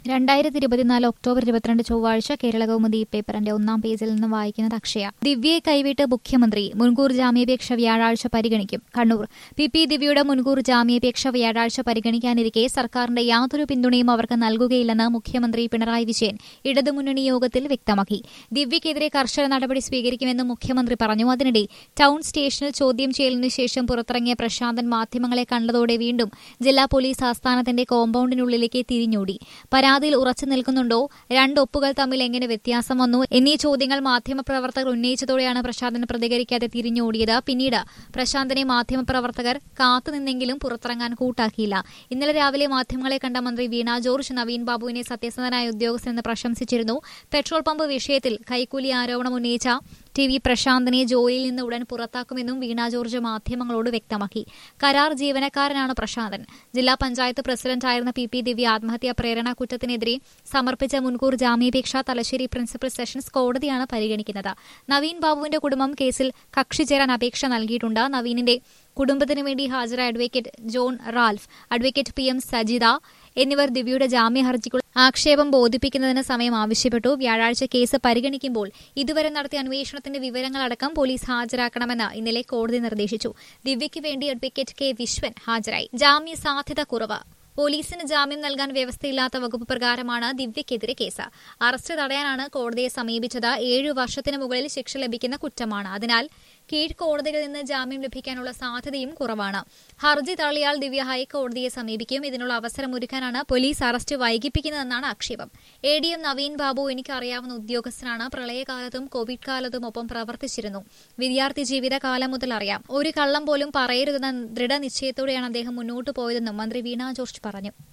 രണ്ടായിരത്തി ഇരുപത്തിനാല് ഒക്ടോബർ ഇരുപത്തിരണ്ട് ചൊവ്വാഴ്ച കേരള കൗമുദി പേപ്പറിന്റെ ഒന്നാം പേജിൽ നിന്ന് വായിക്കുന്നത് അക്ഷയ ദിവ്യയെ കൈവിട്ട് മുഖ്യമന്ത്രി മുൻകൂർ ജാമ്യാപേക്ഷ വ്യാഴാഴ്ച പരിഗണിക്കും കണ്ണൂർ പി പി ദിവ്യയുടെ മുൻകൂർ ജാമ്യാപേക്ഷ വ്യാഴാഴ്ച പരിഗണിക്കാനിരിക്കെ സർക്കാരിന്റെ യാതൊരു പിന്തുണയും അവർക്ക് നൽകുകയില്ലെന്ന് മുഖ്യമന്ത്രി പിണറായി വിജയൻ ഇടതുമുന്നണി യോഗത്തിൽ വ്യക്തമാക്കി ദിവ്യക്കെതിരെ കർശന നടപടി സ്വീകരിക്കുമെന്നും മുഖ്യമന്ത്രി പറഞ്ഞു അതിനിടെ ടൌൺ സ്റ്റേഷനിൽ ചോദ്യം ചെയ്യലിനു ശേഷം പുറത്തിറങ്ങിയ പ്രശാന്തൻ മാധ്യമങ്ങളെ കണ്ടതോടെ വീണ്ടും ജില്ലാ പോലീസ് ആസ്ഥാനത്തിന്റെ കോമ്പൌണ്ടിനുള്ളിലേക്ക് തിരിഞ്ഞോടി പരാതിയിൽ ഉറച്ചു നിൽക്കുന്നുണ്ടോ രണ്ട് ഒപ്പുകൾ തമ്മിൽ എങ്ങനെ വ്യത്യാസം വന്നു എന്നീ ചോദ്യങ്ങൾ മാധ്യമപ്രവർത്തകർ ഉന്നയിച്ചതോടെയാണ് പ്രശാന്തൻ പ്രതികരിക്കാതെ തിരിഞ്ഞോടിയത് പിന്നീട് പ്രശാന്തനെ മാധ്യമപ്രവർത്തകർ കാത്തുനിന്നെങ്കിലും പുറത്തിറങ്ങാൻ കൂട്ടാക്കിയില്ല ഇന്നലെ രാവിലെ മാധ്യമങ്ങളെ കണ്ട മന്ത്രി വീണ ജോർജ് നവീൻ ബാബുവിനെ സത്യസന്ധനായ ഉദ്യോഗസ്ഥനെന്ന് പ്രശംസിച്ചിരുന്നു പെട്രോൾ പമ്പ് വിഷയത്തിൽ കൈക്കൂലി ആരോപണം ഉന്നയിച്ച ടി വി പ്രശാന്തിനെ ജോലിയിൽ നിന്ന് ഉടൻ പുറത്താക്കുമെന്നും വീണ ജോർജ് മാധ്യമങ്ങളോട് വ്യക്തമാക്കി കരാർ ജീവനക്കാരനാണ് പ്രശാന്തൻ ജില്ലാ പഞ്ചായത്ത് പ്രസിഡന്റായിരുന്ന പി പി ദിവ്യ ആത്മഹത്യാ പ്രേരണ കുറ്റത്തിനെതിരെ സമർപ്പിച്ച മുൻകൂർ ജാമ്യാപേക്ഷ തലശ്ശേരി പ്രിൻസിപ്പൽ സെഷൻസ് കോടതിയാണ് പരിഗണിക്കുന്നത് നവീൻ ബാബുവിന്റെ കുടുംബം കേസിൽ കക്ഷി ചേരാൻ അപേക്ഷ നൽകിയിട്ടുണ്ട് നവീനിന്റെ കുടുംബത്തിനു വേണ്ടി ഹാജരായ advocate John Ralph advocate P M Sajitha എന്നിവർ ദിവ്യയുടെ ജാമ്യ ഹർജിക്കുള്ള ആക്ഷേപം ബോധിപ്പിക്കുന്നതിന് സമയം ആവശ്യപ്പെട്ടു വ്യാഴാഴ്ച കേസ് പരിഗണിക്കുമ്പോൾ ഇതുവരെ നടത്തിയ അന്വേഷണത്തിന്റെ വിവരങ്ങളടക്കം പോലീസ് ഹാജരാക്കണമെന്ന് ഇന്നലെ കോടതി നിർദ്ദേശിച്ചു ദിവ്യയ്ക്ക് വേണ്ടി അഡ്വക്കേറ്റ് കെ വിശ്വൻ ഹാജരായി ജാമ്യ സാധ്യത കുറവ് പോലീസിന് ജാമ്യം നൽകാൻ വ്യവസ്ഥയില്ലാത്ത വകുപ്പ് പ്രകാരമാണ് ദിവ്യക്കെതിരെ കേസ് അറസ്റ്റ് തടയാനാണ് കോടതിയെ സമീപിച്ചത് ഏഴു വർഷത്തിന് മുകളിൽ ശിക്ഷ ലഭിക്കുന്ന കുറ്റമാണ് അതിനാൽ കീഴ്ക്കോടതികളിൽ നിന്ന് ജാമ്യം ലഭിക്കാനുള്ള സാധ്യതയും കുറവാണ് ഹർജി തള്ളിയാൽ ദിവ്യ ഹൈക്കോടതിയെ സമീപിക്കും ഇതിനുള്ള അവസരമൊരുക്കാനാണ് പോലീസ് അറസ്റ്റ് വൈകിപ്പിക്കുന്നതെന്നാണ് ആക്ഷേപം A D M Naveen Babu എനിക്കറിയാവുന്ന ഉദ്യോഗസ്ഥനാണ് പ്രളയകാലത്തും കോവിഡ് കാലത്തും ഒപ്പം പ്രവർത്തിച്ചിരുന്നു വിദ്യാർത്ഥി ജീവിതകാലം മുതൽ അറിയാം ഒരു കള്ളം പോലും പറയരുതെന്ന ദൃഢനിശ്ചയത്തോടെയാണ് അദ്ദേഹം മുന്നോട്ടു പോയതെന്നും മന്ത്രി വീണ ജോർജ് പറഞ്ഞു